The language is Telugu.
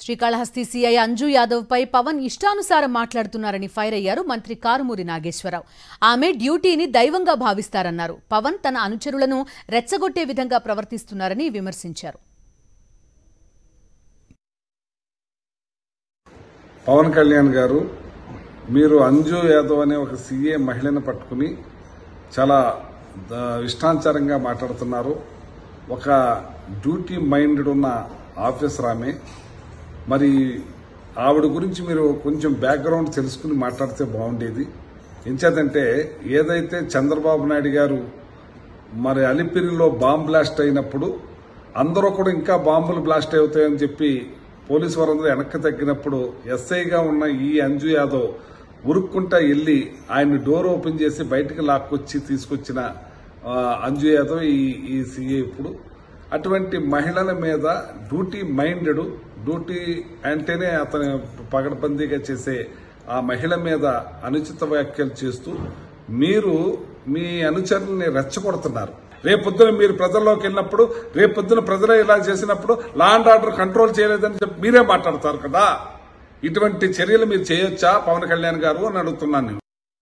శ్రీకాళహస్తి సీఐ అంజు యాదవ్ పై పవన్ ఇష్టానుసారం మాట్లాడుతున్నారని ఫైర్ అయ్యారు మంత్రి కారుమూరి నాగేశ్వరరావు ఆమె డ్యూటీని దైవంగా భావిస్తారన్నారు పవన్ తన అనుచరులను రెచ్చగొట్టే విధంగా ప్రవర్తిస్తున్నారని విమర్శించారు పవన్ కళ్యాణ్ గారు మీరు అంజు యాదవ్ అనే ఒక సీఏ మహిళను పట్టుకుని చాలా ద- ఇష్టానుసారంగా మాట్లాడుతున్నారు ఒక డ్యూటీ మైండెడ్ ఉన్న ఆఫీసర్ ఆమె మరి ఆవిడ గురించి మీరు కొంచెం బ్యాక్గ్రౌండ్ తెలుసుకుని మాట్లాడితే బాగుండేది ఎంచేతంటే ఏదైతే చంద్రబాబు నాయుడు గారు మరి అలిపిరిలో బాంబ్ బ్లాస్ట్ అయినప్పుడు అందరూ కూడా ఇంకా బాంబులు బ్లాస్ట్ అవుతాయని చెప్పి పోలీసు వారందరూ వెనక్కి తగ్గినప్పుడు ఎస్ఐగా ఉన్న ఈ అంజు యాదవ్ ఉరుక్కుంటా వెళ్ళి ఆయన డోర్ ఓపెన్ చేసి బయటకు లాక్కొచ్చి తీసుకొచ్చిన ఆ, అంజు యాదవ్ ఈ ఈ సీఏ ఇప్పుడు అటువంటి మహిళల మీద డ్యూటీ మైండెడ్ డ్యూటీ అంటేనే అతను పగడబందీగా చేసే ఆ మహిళ మీద అనుచిత వ్యాఖ్యలు చేస్తూ మీరు మీ అనుచరుల్ని రెచ్చగొడుతున్నారు రేపొద్దున మీరు ప్రజల్లోకి వెళ్ళినప్పుడు రేపొద్దున ప్రజలే ఇలా చేసినప్పుడు లా అండ్ ఆర్డర్ కంట్రోల్ చేయలేదని చెప్పి మీరే మాట్లాడతారు కదా ఇటువంటి చర్యలు మీరు చేయొచ్చా పవన్ కళ్యాణ్ గారు అని అడుగుతున్నాను నేను